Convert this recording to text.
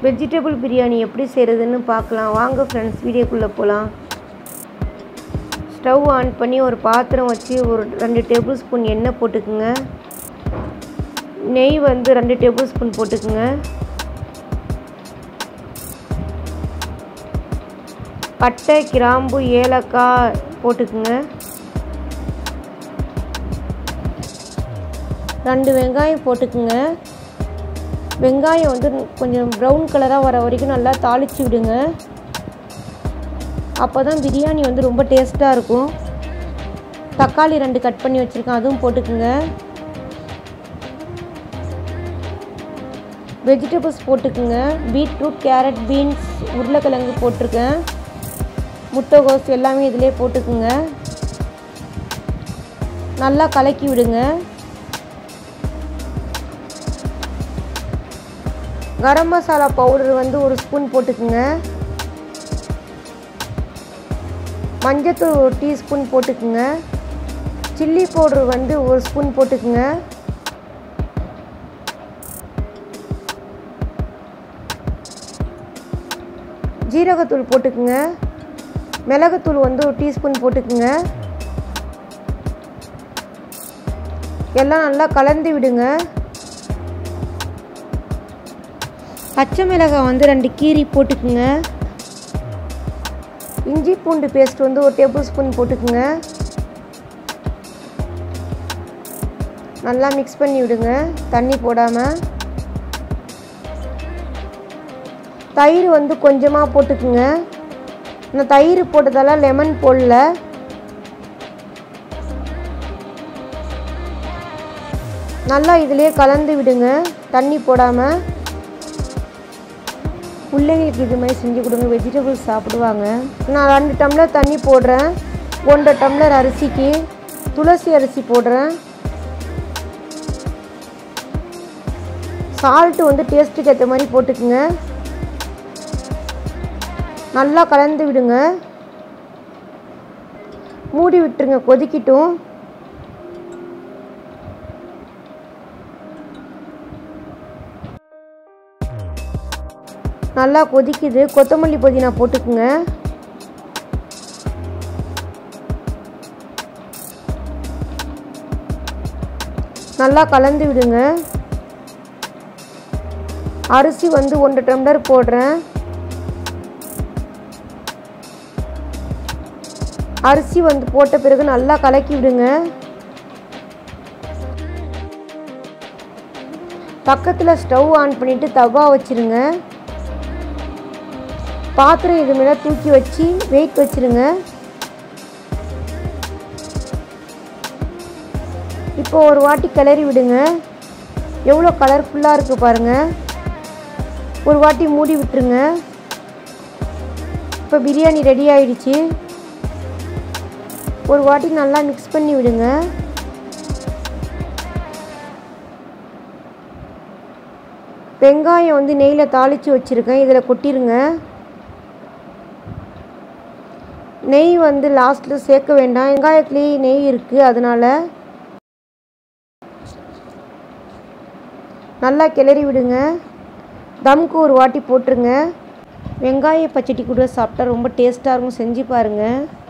vegetable biryani எப்படி செய்கிறதுன்னு பார்க்கலாம் வாங்க ஃப்ரெண்ட்ஸ் வீடியோக்குள்ளே போகலாம் ஸ்டவ் ஆன் பண்ணி ஒரு பாத்திரம் வச்சு ஒரு ரெண்டு டேபிள் ஸ்பூன் எண்ணெய் போட்டுக்குங்க நெய் வந்து ரெண்டு டேபிள் ஸ்பூன் போட்டுக்குங்க பட்டை கிராம்பு ஏலக்காய் போட்டுக்குங்க ரெண்டு வெங்காயம் போட்டுக்குங்க வெங்காயம் வந்து கொஞ்சம் ப்ரௌன் கலராக வர வரைக்கும் நல்லா தாளித்து விடுங்க அப்போ தான் பிரியாணி வந்து ரொம்ப டேஸ்ட்டாக இருக்கும் தக்காளி ரெண்டு கட் பண்ணி வச்சுருக்கேன் அதுவும் போட்டுக்குங்க வெஜிடபிள்ஸ் போட்டுக்குங்க பீட்ரூட் கேரட் பீன்ஸ் உருளைக்கிழங்கு போட்டிருக்கேன் முட்டைகோஸ் எல்லாமே இதிலே போட்டுக்குங்க நல்லா கலக்கி விடுங்க கரம் மசாலா பவுடர் வந்து ஒரு ஸ்பூன் போட்டுக்குங்க மஞ்சத்தூள் ஒரு டீஸ்பூன் போட்டுக்குங்க சில்லி பவுடர் வந்து ஒரு ஸ்பூன் போட்டுக்குங்க ஜீரகத்தூள் போட்டுக்குங்க மிளகுத்தூள் வந்து ஒரு டீஸ்பூன் போட்டுக்குங்க எல்லாம் நல்லா கலந்து விடுங்க பச்சை மிளகாய் வந்து ரெண்டு கீரி போட்டுக்குங்க இஞ்சி பூண்டு பேஸ்ட் வந்து ஒரு டேபிள் ஸ்பூன் போட்டுக்குங்க நல்லா மிக்ஸ் பண்ணி விடுங்க தண்ணி போடாமல் தயிர் வந்து கொஞ்சமாக போட்டுக்குங்க நான் தயிர் போட்டதால லெமன் போடல நல்லா இதிலே கலந்து விடுங்க தண்ணி போடாமல் பிள்ளைங்களுக்கு இது மாதிரி செஞ்சு கொடுங்க வெஜிடபிள்ஸ் சாப்பிடுவாங்க நான் ரெண்டு டம்ளர் தண்ணி போடுறேன் ஒன்றரை டம்ளர் அரிசிக்கு துளசி அரிசி போடுறேன் சால்ட்டு வந்து டேஸ்ட்டுக்கு ஏற்ற மாதிரி போட்டுக்குங்க நல்லா கலந்து விடுங்க மூடி விட்டுருங்க கொதிக்கட்டும் நல்லா கொதிக்குது கொத்தமல்லி புதினா போட்டுக்குங்க நல்லா கலந்து விடுங்க அரிசி வந்து ஒன்றரை டம்ளர் போடுறேன் அரிசி வந்து போட்ட பிறகு நல்லா கலக்கி விடுங்க பக்கத்தில் ஸ்டவ் ஆன் பண்ணிவிட்டு தவா வச்சுருங்க பாத்திரம் இது மேலே தூக்கி வச்சு வெயிட் வச்சுருங்க இப்போ ஒரு வாட்டி கிளறி விடுங்க எவ்வளோ கலர்ஃபுல்லாக இருக்குது பாருங்கள் ஒரு வாட்டி மூடி விட்டுருங்க இப்போ பிரியாணி ரெடி ஆயிடுச்சு ஒரு வாட்டி நல்லா மிக்ஸ் பண்ணி விடுங்க வெங்காயம் வந்து நெய்யில் தாளித்து வச்சுருக்கேன் இதில் கொட்டிருங்க நெய் வந்து லாஸ்ட்டில் சேர்க்க வேண்டாம் வெங்காயத்துலேயே நெய் இருக்குது அதனால் நல்லா கிளறி விடுங்க தம்க்கு ஒரு வாட்டி போட்டுருங்க வெங்காய பச்சடி கூட சாப்பிட்டா ரொம்ப டேஸ்ட்டாக இருக்கும் செஞ்சு பாருங்கள்